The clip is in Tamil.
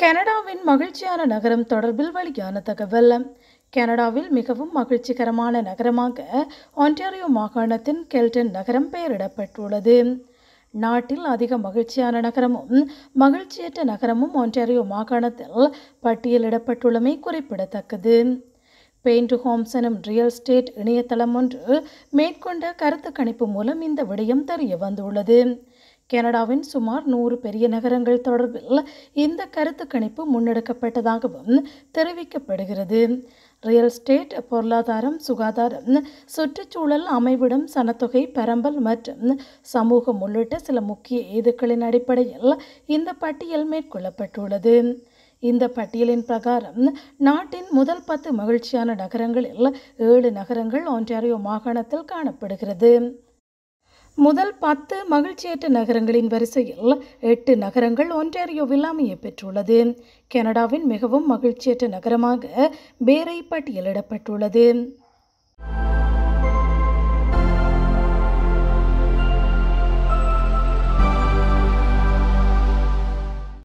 கனடாவின் மகிழ்ச்சியான நகரம் தொடர்பில் வெளியான தகவல் கனடாவில் மிகவும் மகிழ்ச்சிகரமான நகரமாக ஒன்டாரியோ மாகாணத்தின் கெல்டன் நகரம் பெயரிடப்பட்டுள்ளது நாட்டில் அதிக மகிழ்ச்சியான நகரமும் மகிழ்ச்சியற்ற நகரமும் ஒன்டாரியோ மாகாணத்தில் பட்டியலிடப்பட்டுள்ளமை குறிப்பிடத்தக்கது பெயிண்ட் ஹோம்ஸ் எனும் ரியல் எஸ்டேட் இணையதளம் ஒன்று மேற்கொண்ட கருத்து கணிப்பு மூலம் இந்த விடயம் தெரிய வந்துள்ளது கனடாவின் சுமார் நூறு பெரிய நகரங்கள் தொடர்பில் இந்த கருத்து கணிப்பு முன்னெடுக்கப்பட்டதாகவும் தெரிவிக்கப்படுகிறது ரியல் எஸ்டேட் பொருளாதாரம் சுகாதாரம் சுற்றுச்சூழல் அமைவிடம் சனத்தொகை பரம்பல் மற்றும் சமூகம் உள்ளிட்ட சில முக்கிய ஏதுக்களின் அடிப்படையில் இந்த பட்டியல் மேற்கொள்ளப்பட்டுள்ளது இந்த பட்டியலின் பிரகாரம் நாட்டின் முதல் பத்து மகிழ்ச்சியான நகரங்களில் ஏழு நகரங்கள் ஒன்டாரியோ மாகாணத்தில் காணப்படுகிறது முதல் பத்து மகிழ்ச்சியற்ற நகரங்களின் வரிசையில் எட்டு நகரங்கள் ஒன்டாரியோவில் அமைய பெற்றுள்ளது கனடாவின் மிகவும் மகிழ்ச்சியற்ற நகரமாக பேரை பட்டியலிடப்பட்டுள்ளது